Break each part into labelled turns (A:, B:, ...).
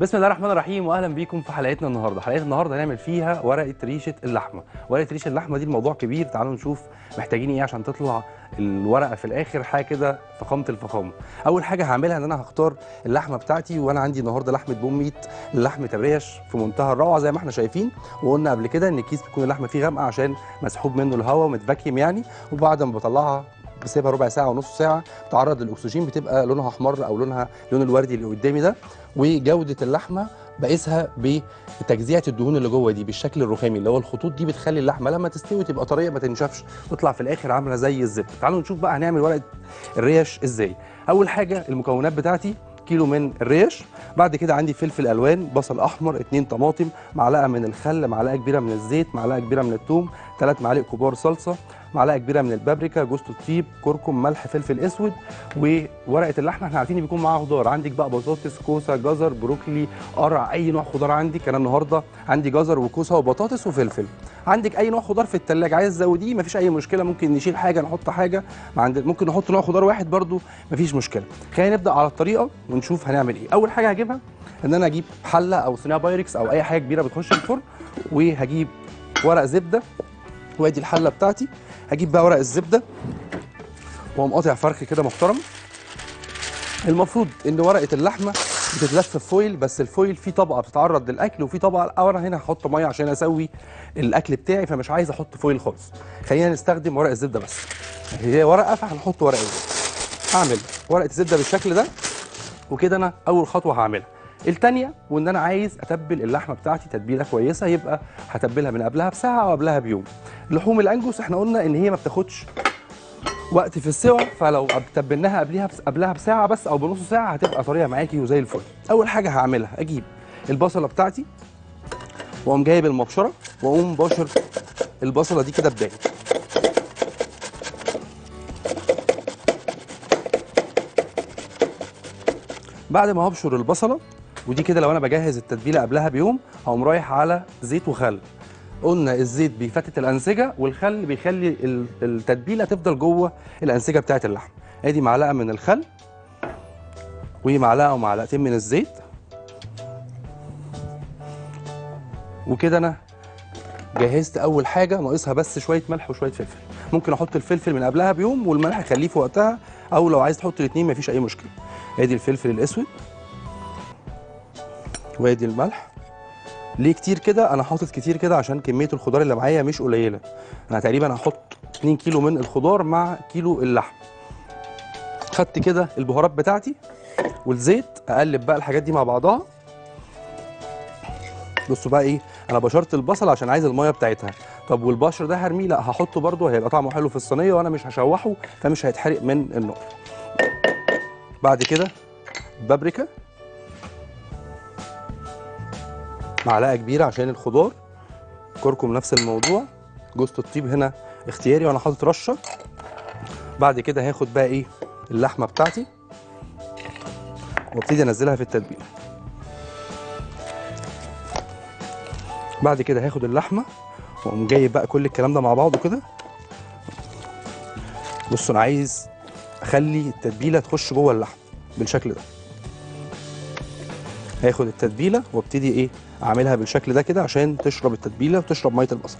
A: بسم الله الرحمن الرحيم واهلا بيكم في حلقتنا النهارده حلقتنا النهارده هنعمل فيها ورقه ريشه اللحمه ورقه ريشه اللحمه دي الموضوع كبير تعالوا نشوف محتاجين ايه عشان تطلع الورقه في الاخر حاجه كده فخامه الفخامه اول حاجه هعملها ان انا هختار اللحمه بتاعتي وانا عندي النهارده لحمه بوميت لحمه الريش في منتهى الروعه زي ما احنا شايفين وقلنا قبل كده ان الكيس بيكون اللحمه فيه غامقه عشان مسحوب منه الهواء ومتفاكيوم يعني وبعد ما بطلعها بسيبها ربع ساعه ونص ساعه تعرض للاكسجين بتبقى لونها احمر او لونها لون الوردي اللي قدامي ده وجوده اللحمه بقيسها بتجزئه الدهون اللي جوه دي بالشكل الرخامي اللي هو الخطوط دي بتخلي اللحمه لما تستوي تبقى طريه ما تنشفش تطلع في الاخر عامله زي الزبده تعالوا نشوف بقى هنعمل ورقه الريش ازاي اول حاجه المكونات بتاعتي كيلو من الريش بعد كده عندي فلفل الوان بصل احمر اتنين طماطم معلقه من الخل معلقه كبيره من الزيت معلقه كبيره من الثوم ثلاث معالق كبار صلصه معلقه كبيره من البابريكا جوز الطيب كركم ملح فلفل اسود وورقه اللحمه احنا عارفين بيكون معاها خضار عندك بقى بطاطس كوسه جزر بروكلي قرع اي نوع خضار عندك انا النهارده عندي جزر وكوسه وبطاطس وفلفل عندك اي نوع خضار في الثلاجه عايز تزوديه مفيش اي مشكله ممكن نشيل حاجه نحط حاجه ما عند... ممكن نحط نوع خضار واحد برده مفيش مشكله خلينا نبدا على الطريقه ونشوف هنعمل ايه اول حاجه هجيبها ان انا اجيب حله او صينيه بايركس او اي حاجه كبيره بتخش الفرن وهجيب ورق زبده وادي الحله بتاعتي هجيب بقى ورق الزبده واقوم قاطع فرخ كده محترم المفروض ان ورقه اللحمه بتتلف في فويل بس الفويل فيه طبقه بتتعرض للاكل وفيه طبقه او انا هنا هحط ميه عشان اسوي الاكل بتاعي فمش عايز احط فويل خالص خلينا نستخدم ورق الزبده بس هي ورقه فهنحط ورقه زبده هعمل ورقه الزبده بالشكل ده وكده انا اول خطوه هعملها التانية وان انا عايز اتبل اللحمه بتاعتي تتبيله كويسه يبقى هتبلها من قبلها بساعه او قبلها بيوم لحوم الانجوس احنا قلنا ان هي ما بتاخدش وقت في السوى فلو تبلناها قبلها بس قبلها بساعه بس او بنص ساعه هتبقى طريه معاكي وزي الفل اول حاجه هعملها اجيب البصله بتاعتي واقوم جايب المبشره واقوم باشر البصله دي كده بدايه بعد ما هبشر البصله ودي كده لو انا بجهز التتبيله قبلها بيوم هقوم رايح على زيت وخل قلنا الزيت بيفتت الانسجه والخل بيخلي ال- التتبيله تفضل جوه الانسجه بتاعه اللحم ادي معلقه من الخل ومعلقه ومعلقتين من الزيت وكده انا جهزت اول حاجه ناقصها بس شويه ملح وشويه فلفل ممكن احط الفلفل من قبلها بيوم والملح اخليه في وقتها او لو عايز تحط الاثنين مفيش اي مشكله ادي الفلفل الاسود وادي الملح ليه كتير كده انا حاطط كتير كده عشان كميه الخضار اللي معايا مش قليله انا تقريبا هحط 2 كيلو من الخضار مع كيلو اللحم خدت كده البهارات بتاعتي والزيت اقلب بقى الحاجات دي مع بعضها بصوا بقى ايه انا بشرت البصل عشان عايز الميه بتاعتها طب والبشر ده هرميه لا هحطه برده هيبقى طعمه حلو في الصينيه وانا مش هشوحه فمش هيتحرق من النار بعد كده بابريكا معلقه كبيره عشان الخضار كركم نفس الموضوع جوز الطيب هنا اختياري وانا حاطط رشه بعد كده هاخد بقى ايه اللحمه بتاعتي وابتدي انزلها في التتبيله بعد كده هاخد اللحمه واقوم جايب بقى كل الكلام ده مع بعضه كده بصوا انا عايز اخلي التتبيله تخش جوه اللحم بالشكل ده هاخد التتبيله وابتدي ايه اعملها بالشكل ده كده عشان تشرب التتبيله وتشرب ميه البصل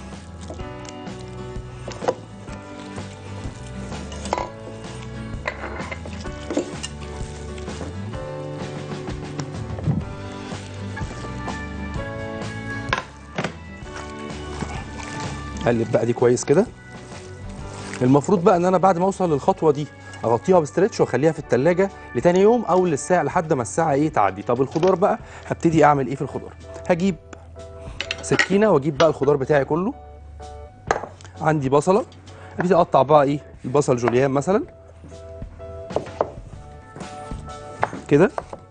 A: قلب بقى دي كويس كده المفروض بقى ان انا بعد ما اوصل للخطوه دي اغطيها بستريتش واخليها في التلاجة لتاني يوم او للساعه لحد ما الساعه ايه تعدي طب الخضار بقى هبتدي اعمل ايه في الخضار هجيب سكينه واجيب بقى الخضار بتاعي كله عندي بصله ابتدي اقطع بقى ايه البصل جوليان مثلا كده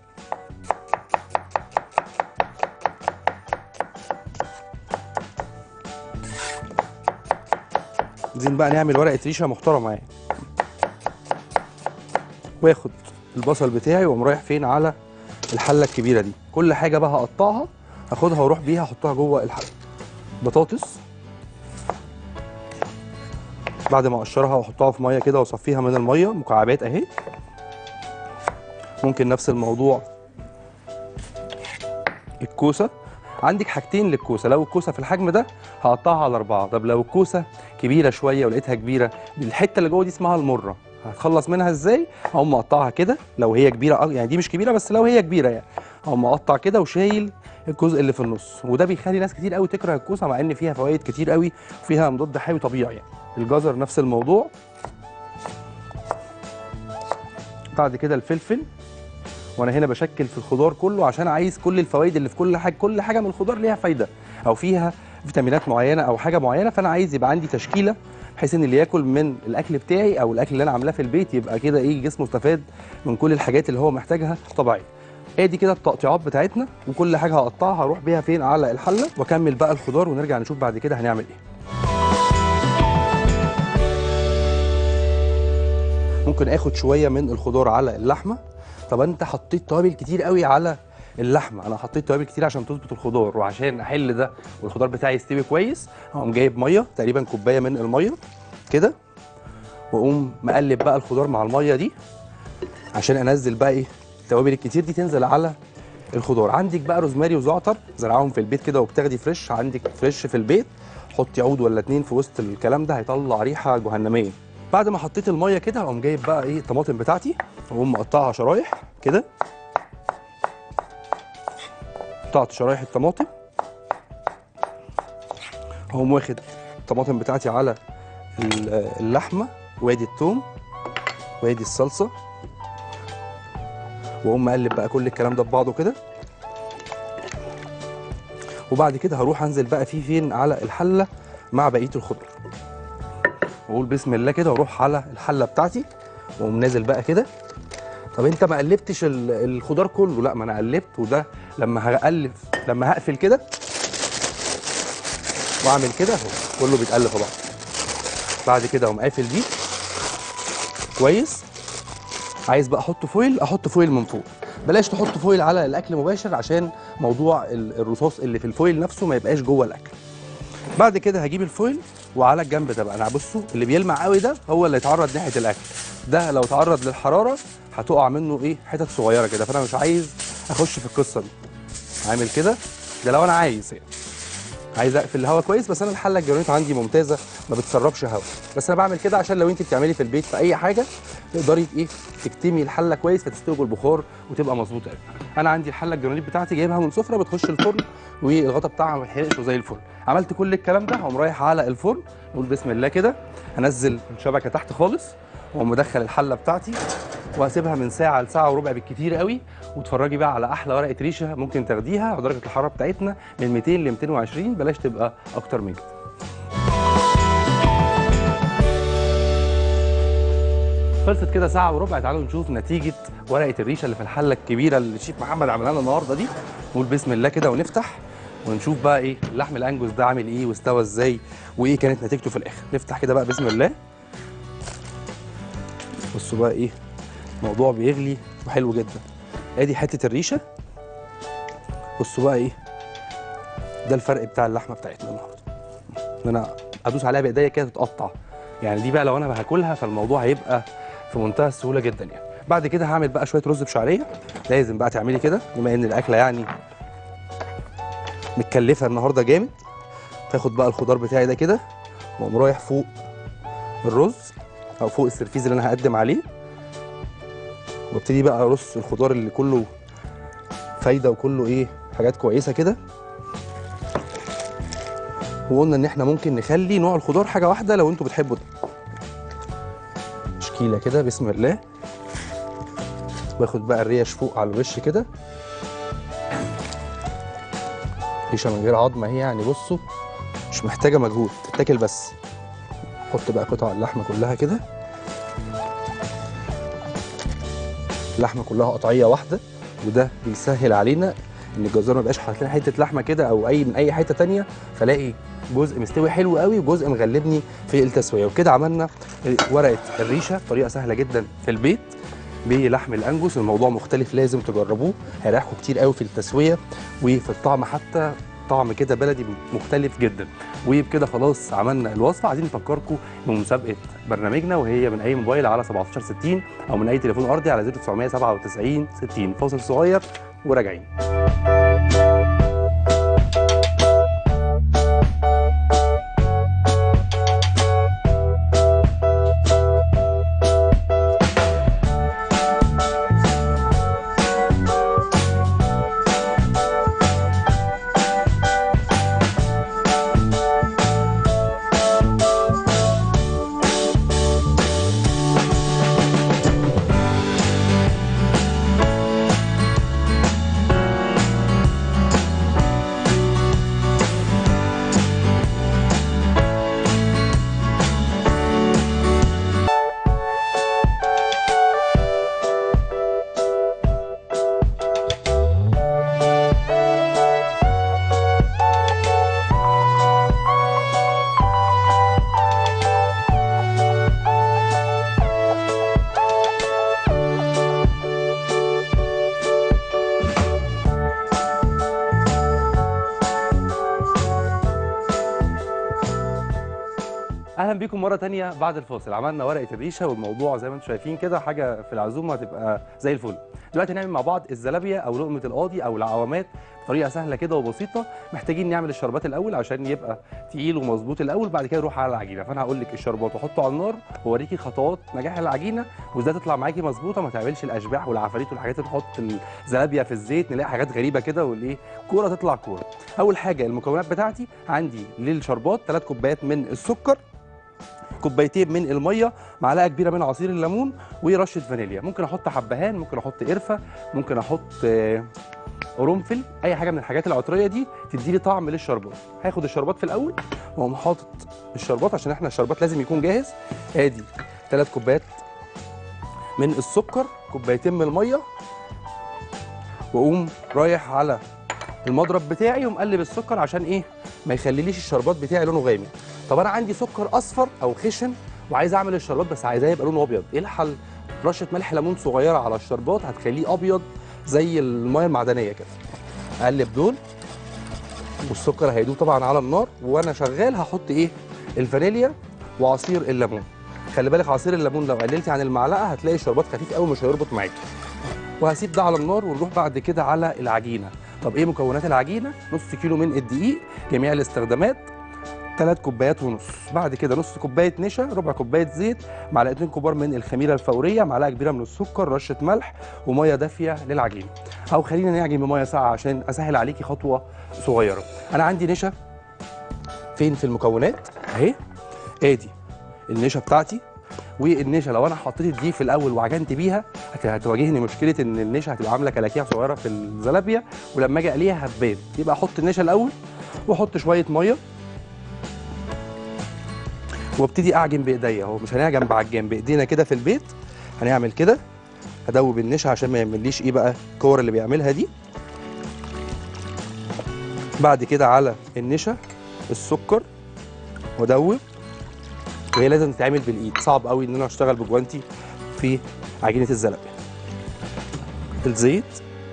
A: عايزين بقى نعمل ورقه ريشه محترمه يعني واخد البصل بتاعي واقوم رايح فين على الحله الكبيره دي كل حاجه بقى هقطعها هاخدها واروح بيها احطها جوه الحله بطاطس بعد ما اقشرها واحطها في ميه كده واصفيها من الميه مكعبات اهي ممكن نفس الموضوع الكوسه عندك حاجتين للكوسه لو الكوسه في الحجم ده هقطعها على اربعه طب لو الكوسه كبيره شويه ولقيتها كبيره الحته اللي جوه دي اسمها المره هتخلص منها ازاي اقوم مقطعها كده لو هي كبيره أه، يعني دي مش كبيره بس لو هي كبيره يعني اقوم مقطع كده وشايل الجزء اللي في النص وده بيخلي ناس كتير قوي تكره الكوسه مع ان فيها فوائد كتير قوي وفيها مضاد حيوي طبيعي يعني الجزر نفس الموضوع بعد كده الفلفل وانا هنا بشكل في الخضار كله عشان عايز كل الفوائد اللي في كل حاجه كل حاجه من الخضار ليها فايده او فيها فيتامينات معينه او حاجه معينه فانا عايز يبقى عندي تشكيله بحيث ان اللي ياكل من الاكل بتاعي او الاكل اللي انا عاملاه في البيت يبقى كده ايه جسمه استفاد من كل الحاجات اللي هو محتاجها طبيعي ادي كده التقطيعات بتاعتنا وكل حاجه هقطعها هروح بيها فين على الحله واكمل بقى الخضار ونرجع نشوف بعد كده هنعمل ايه ممكن اخد شويه من الخضار على اللحمه طب انت حطيت توابل كتير قوي على اللحمه انا حطيت توابل كتير عشان تظبط الخضار وعشان احل ده والخضار بتاعي يستوي كويس اقوم جايب ميه تقريبا كوبايه من الميه كده واقوم مقلب بقى الخضار مع الميه دي عشان انزل بقى ايه التوابل الكتير دي تنزل على الخضار عندك بقى روزماري وزعتر زرعهم في البيت كده وبتاخدي فريش عندك فريش في البيت حطي عود ولا اتنين في وسط الكلام ده هيطلع ريحه جهنميه بعد ما حطيت الميه كده اقوم جايب بقى ايه الطماطم بتاعتي واقوم مقطعها شرايح كده قطعت شرايح الطماطم اقوم واخد الطماطم بتاعتي على ال- اللحمه وادي الثوم وادي الصلصه واقوم مقلب بقى كل الكلام ده ببعضه كده وبعد كده هروح انزل بقى فيه فين على الحله مع بقيه الخضار واقول بسم الله كده واروح على الحله بتاعتي واقوم نازل بقى كده طب انت ما قلبتش ال- الخضار كله لا ما انا قلبت وده لما هقلب لما هقفل كده واعمل كده اهو كله بيتقلب في بعض بعد كده اقوم قافل دي كويس عايز بقى احط فويل احط فويل من فوق بلاش تحط فويل على الاكل مباشر عشان موضوع ال- الرصاص اللي في الفويل نفسه ما يبقاش جوه الاكل بعد كده هجيب الفويل وعلى الجنب ده بقى انا بصوا اللي بيلمع قوي ده هو اللي يتعرض ناحيه الاكل ده لو تعرض للحراره هتقع منه ايه حتت صغيره كده فانا مش عايز اخش في القصه دي عامل كده ده لو انا عايز يعني عايز اقفل الهواء كويس بس انا الحله الجرانيت عندي ممتازه ما بتسربش هواء بس انا بعمل كده عشان لو انت بتعملي في البيت في اي حاجه تقدري ايه تكتمي الحله كويس فتستوي بالبخار وتبقى مظبوطه قوي انا عندي الحله الجرانيت بتاعتي جايبها من سفره بتخش الفرن والغطا بتاعها ما يتحرقش زي الفل عملت كل الكلام ده هقوم رايح على الفرن نقول بسم الله كده هنزل الشبكه تحت خالص واقوم مدخل الحله بتاعتي وهسيبها من ساعه لساعه وربع بالكتير قوي واتفرجي بقى على احلى ورقه ريشه ممكن تاخديها على درجه الحراره بتاعتنا من 200 ل 220 بلاش تبقى اكتر من كده خلصت كده ساعة وربع تعالوا نشوف نتيجة ورقة الريشة اللي في الحلة الكبيرة اللي الشيف محمد عملها لنا النهاردة دي نقول بسم الله كده ونفتح ونشوف بقى ايه اللحم الانجوس ده عامل ايه واستوى ازاي وايه كانت نتيجته في الاخر نفتح كده بقى بسم الله بصوا بقى ايه الموضوع بيغلي وحلو جدا ادي حتة الريشة بصوا بقى ايه ده الفرق بتاع اللحمة بتاعتنا النهارده ان انا ادوس عليها بايديا كده تتقطع يعني دي بقى لو انا هاكلها فالموضوع هيبقى في منتهى السهوله جدا يعني بعد كده هعمل بقى شويه رز بشعريه لازم بقى تعملي كده بما ان الاكله يعني متكلفه النهارده جامد تاخد بقى الخضار بتاعي ده كده واقوم رايح فوق الرز او فوق السرفيز اللي انا هقدم عليه وابتدي بقى ارص الخضار اللي كله فايده وكله ايه حاجات كويسه كده وقلنا ان احنا ممكن نخلي نوع الخضار حاجه واحده لو انتوا بتحبوا ده تشكيله كده بسم الله باخد بقى الريش فوق على الوش كده ريشه من غير عظمه هي يعني بصوا مش محتاجه مجهود تتاكل بس حط بقى قطع اللحمه كلها كده اللحمه كلها قطعيه واحده وده بيسهل علينا ان الجزار ما يبقاش حاطط لنا حته لحمه كده او اي من اي حته تانية فلاقي جزء مستوي حلو قوي وجزء مغلبني في التسويه وكده عملنا ورقه الريشه بطريقه سهله جدا في البيت بلحم الانجوس الموضوع مختلف لازم تجربوه هيريحكم كتير قوي في التسويه وفي الطعم حتى طعم كده بلدي مختلف جدا وبكده خلاص عملنا الوصفه عايزين نفكركم بمسابقه برنامجنا وهي من اي موبايل على 1760 او من اي تليفون ارضي على 0997 60 فاصل صغير وراجعين اهلا بيكم مره تانية بعد الفاصل عملنا ورقه الريشه والموضوع زي ما انتم شايفين كده حاجه في العزومه هتبقى زي الفل دلوقتي هنعمل مع بعض الزلابيه او لقمه القاضي او العوامات بطريقه سهله كده وبسيطه محتاجين نعمل الشربات الاول عشان يبقى تقيل ومظبوط الاول بعد كده نروح على العجينه فانا هقول لك الشربات واحطه على النار واوريكي خطوات نجاح العجينه وازاي تطلع معاكي مظبوطه ما تعملش الاشباح والعفاريت والحاجات اللي نحط الزلابيه في الزيت نلاقي حاجات غريبه كده والايه كوره تطلع كوره اول حاجه المكونات بتاعتي عندي للشربات 3 كوبايات من السكر كوبايتين من الميه معلقه كبيره من عصير الليمون ورشه فانيليا ممكن احط حبهان ممكن احط قرفه ممكن احط آه، قرنفل اي حاجه من الحاجات العطريه دي تدي لي طعم للشربات هاخد الشربات في الاول واقوم حاطط الشربات عشان احنا الشربات لازم يكون جاهز ادي ثلاث كوبايات من السكر كوبايتين من الميه واقوم رايح على المضرب بتاعي ومقلب السكر عشان ايه ما يخليليش الشربات بتاعي لونه غامق طب انا عندي سكر اصفر او خشن وعايز اعمل الشربات بس عايزاه يبقى لونه ابيض ايه الحل رشه ملح ليمون صغيره على الشربات هتخليه ابيض زي الميه المعدنيه كده اقلب دول والسكر هيدوب طبعا على النار وانا شغال هحط ايه الفانيليا وعصير الليمون خلي بالك عصير الليمون لو قللتي عن المعلقه هتلاقي الشربات خفيف قوي مش هيربط معاكي وهسيب ده على النار ونروح بعد كده على العجينه طب ايه مكونات العجينه نص كيلو من الدقيق جميع الاستخدامات ثلاث كوبايات ونص بعد كده نص كوبايه نشا ربع كوبايه زيت معلقتين كبار من الخميره الفوريه معلقه كبيره من السكر رشه ملح وميه دافيه للعجينه او خلينا نعجن بميه ساقعه عشان اسهل عليكي خطوه صغيره انا عندي نشا فين في المكونات اهي ادي النشا بتاعتي والنشا لو انا حطيت دي في الاول وعجنت بيها هت- هتواجهني مشكله ان النشا هتبقى عامله كلاكيع صغيره في الزلابيه ولما اجي اقليها هتبان يبقى احط النشا الاول واحط شويه ميه وابتدي اعجن بايديا اهو مش هنعجن بعجان بايدينا كده في البيت هنعمل كده هدوب النشا عشان ما يعمليش ايه بقى الكور اللي بيعملها دي بعد كده على النشا السكر وادوب وهي لازم تتعمل بالايد صعب قوي ان انا اشتغل بجوانتي في عجينه الزلابيه الزيت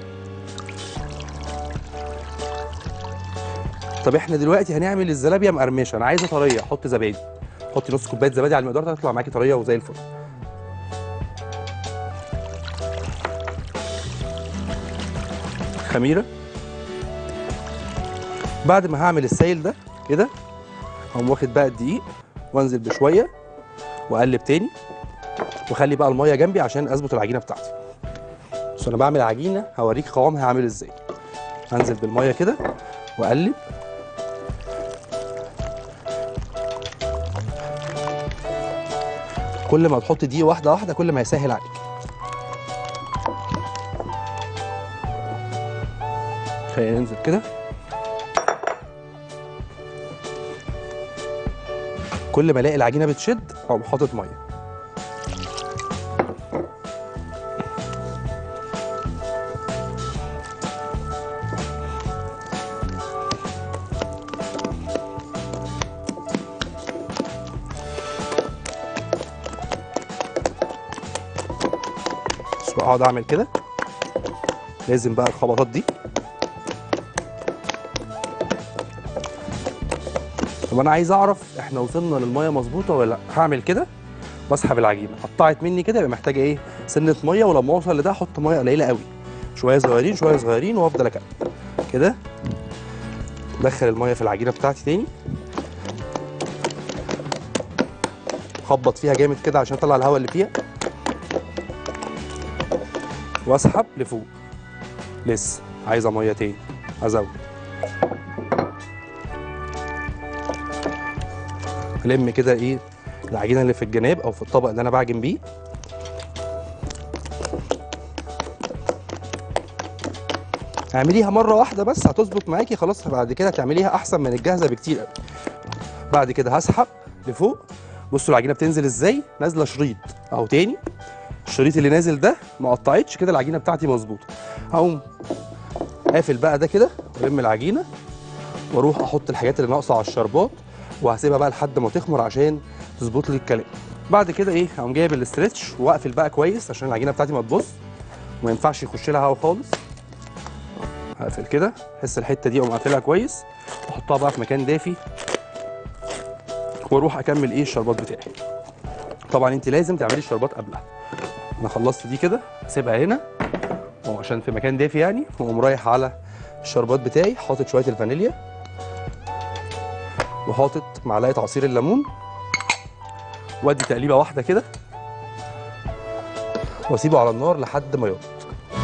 A: طب احنا دلوقتي هنعمل الزلابيه مقرمشه انا عايزه طريه احط زبادي حطي نص كوبايه زبادي على المقدار هتطلع معاكي طريه وزي الفل خميره بعد ما هعمل السائل ده كده هقوم واخد بقى الدقيق وانزل بشويه واقلب تاني واخلي بقى الميه جنبي عشان اظبط العجينه بتاعتي بس انا بعمل عجينه هوريك قوامها عامل ازاي هنزل بالميه كده واقلب كل ما تحط دي واحده واحده كل ما يسهل عليك خلينا ننزل كده كل ما الاقي العجينه بتشد اقوم حاطط ميه بس بقعد اعمل كده لازم بقى الخبطات دي طب انا عايز اعرف احنا وصلنا للميه مظبوطه ولا لا هعمل كده بسحب العجينه قطعت مني كده يبقى محتاجه ايه سنه ميه ولما اوصل لده احط ميه قليله قوي شويه صغيرين شويه صغيرين وافضل اكمل كده ادخل الميه في العجينه بتاعتي تاني خبط فيها جامد كده عشان اطلع الهواء اللي فيها واسحب لفوق لسه عايزه ميه تاني ازود الم كده ايه العجينه اللي في الجناب او في الطبق اللي انا بعجن بيه اعمليها مره واحده بس هتظبط معاكي خلاص بعد كده هتعمليها احسن من الجاهزه بكتير قوي بعد كده هسحب لفوق بصوا العجينه بتنزل ازاي نازله شريط اهو تاني الشريط اللي نازل ده ما قطعتش كده العجينه بتاعتي مظبوطه هقوم قافل بقى ده كده والم العجينه واروح احط الحاجات اللي ناقصه على الشربات وهسيبها بقى لحد ما تخمر عشان تظبط لي الكلام بعد كده ايه هقوم جايب الاسترتش واقفل بقى كويس عشان العجينه بتاعتي ما تبص وما ينفعش يخش لها هوا خالص هقفل كده احس الحته دي اقوم قافلها كويس واحطها بقى في مكان دافي واروح اكمل ايه الشربات بتاعي طبعا انت لازم تعملي الشربات قبلها انا خلصت دي كده اسيبها هنا عشان في مكان دافي يعني واقوم رايح على الشربات بتاعي حاطط شويه الفانيليا وحاطط معلقه عصير الليمون وادي تقليبه واحده كده واسيبه على النار لحد ما يبرد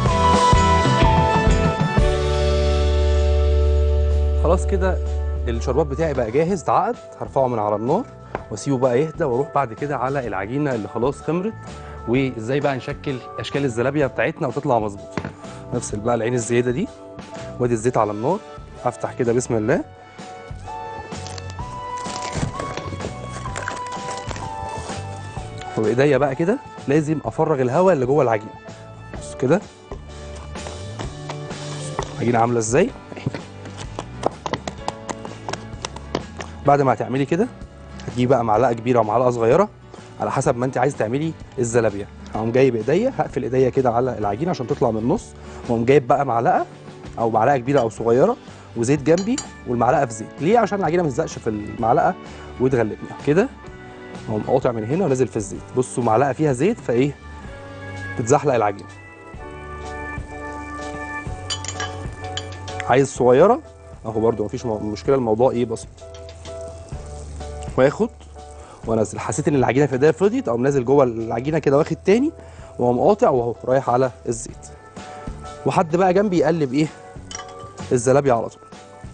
A: خلاص كده الشربات بتاعي بقى جاهز اتعقد هرفعه من على النار واسيبه بقى يهدى واروح بعد كده على العجينه اللي خلاص خمرت وازاي بقى نشكل اشكال الزلابيه بتاعتنا وتطلع مظبوطه نفصل بقى العين الزياده دي وادي الزيت على النار افتح كده بسم الله وبايديا بقى كده لازم افرغ الهواء اللي جوه العجينه بص كده العجينه عامله ازاي بعد ما هتعملي كده هتجيبي بقى معلقه كبيره ومعلقه صغيره على حسب ما انت عايز تعملي الزلابيه هقوم جايب ايديا هقفل ايديا كده على العجينه عشان تطلع من النص واقوم جايب بقى معلقه او معلقه كبيره او صغيره وزيت جنبي والمعلقه في زيت ليه عشان العجينه ما تلزقش في المعلقه وتغلبني كده اقوم قاطع من هنا ونازل في الزيت بصوا معلقه فيها زيت فايه بتزحلق العجينه عايز صغيره اهو برده مفيش مشكله الموضوع ايه بسيط واخد وانزل حسيت ان العجينه في ايديا فضيت اقوم نازل جوه العجينه كده واخد تاني واقوم قاطع واهو رايح على الزيت وحد بقى جنبي يقلب ايه الزلابيه على طول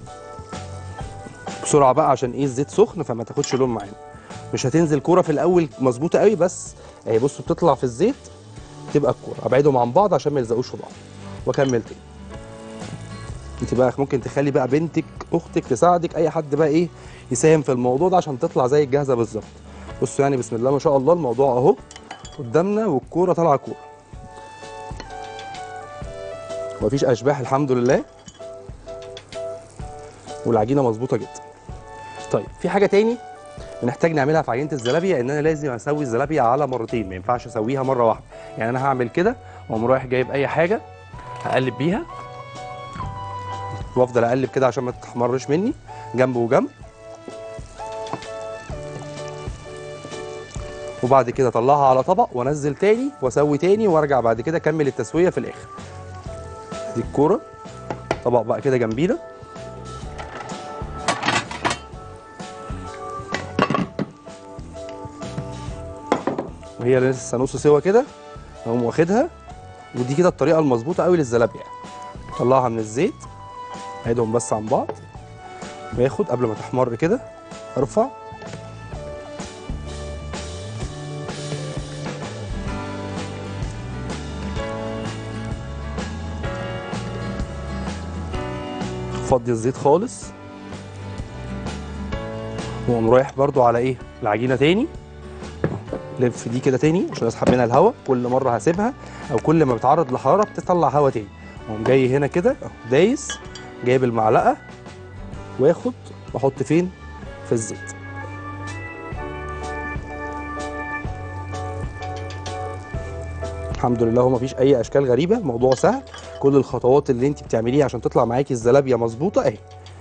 A: بسرعه بقى عشان ايه الزيت سخن فما تاخدش لون معانا مش هتنزل كوره في الاول مظبوطه قوي بس اهي بصوا بتطلع في الزيت تبقى الكوره ابعدهم عن بعض عشان ما يلزقوش في بعض واكمل تاني انت بقى ممكن تخلي بقى بنتك اختك تساعدك اي حد بقى ايه يساهم في الموضوع ده عشان تطلع زي الجاهزه بالظبط بصوا يعني بسم الله ما شاء الله الموضوع اهو قدامنا والكوره طالعه كوره ومفيش اشباح الحمد لله والعجينه مظبوطه جدا طيب في حاجه تاني بنحتاج نعملها في عجينه الزلابيه ان انا لازم اسوي الزلابيه على مرتين ما ينفعش اسويها مره واحده يعني انا هعمل كده واقوم رايح جايب اي حاجه هقلب بيها وافضل اقلب كده عشان ما تتحمرش مني جنب وجنب وبعد كده اطلعها على طبق وانزل تاني واسوي تاني وارجع بعد كده اكمل التسويه في الاخر دي الكوره طبق بقى كده جنبينا وهي لسه نص سوا كده اقوم واخدها ودي كده الطريقه المظبوطه قوي للزلابيه طلعها من الزيت ابعدهم بس عن بعض واخد قبل ما تحمر كده ارفع فضي الزيت خالص واقوم رايح برضو على ايه العجينه تاني لف دي كده تاني عشان اسحب منها الهواء كل مره هسيبها او كل ما بتعرض لحراره بتطلع هواء تاني واقوم جاي هنا كده اهو دايس جايب المعلقه واخد واحط فين في الزيت الحمد لله هو مفيش اي اشكال غريبه الموضوع سهل كل الخطوات اللي انت بتعمليها عشان تطلع معاكي الزلابيه مظبوطه اهي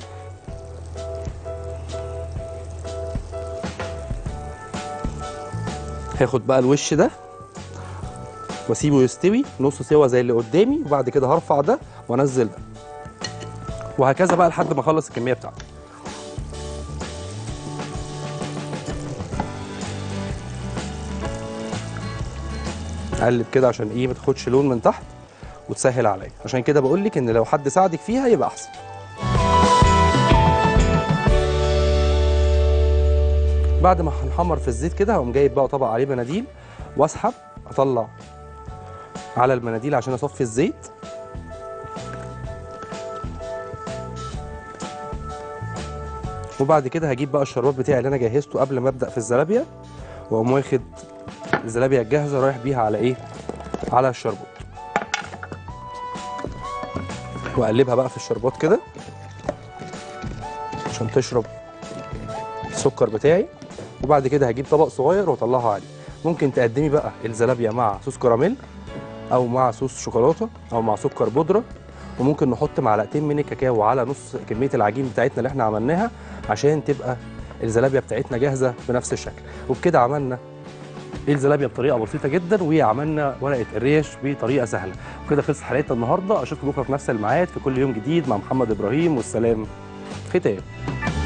A: هاخد بقى الوش ده واسيبه يستوي نص سوا زي اللي قدامي وبعد كده هرفع ده وانزل ده وهكذا بقى لحد ما اخلص الكميه بتاعتي اقلب كده عشان ايه ما تاخدش لون من تحت وتسهل عليا عشان كده بقول لك ان لو حد ساعدك فيها يبقى احسن بعد ما هنحمر في الزيت كده هقوم جايب بقى طبق عليه مناديل واسحب اطلع على المناديل عشان اصفي الزيت وبعد كده هجيب بقى الشربات بتاعي اللي انا جهزته قبل ما ابدا في الزلابيه واقوم واخد الزلابيه الجاهزه رايح بيها على ايه على الشربات واقلبها بقى في الشربات كده عشان تشرب السكر بتاعي وبعد كده هجيب طبق صغير واطلعها عليه ممكن تقدمي بقى الزلابيه مع صوص كراميل او مع صوص شوكولاته او مع سكر بودره وممكن نحط معلقتين من الكاكاو على نص كميه العجين بتاعتنا اللي احنا عملناها عشان تبقى الزلابيه بتاعتنا جاهزه بنفس الشكل وبكده عملنا الزلابيه بطريقه بسيطه جدا وعملنا ورقه الريش بطريقه سهله وكده خلصت حلقتنا النهارده اشوفكم بكره في نفس الميعاد في كل يوم جديد مع محمد ابراهيم والسلام ختام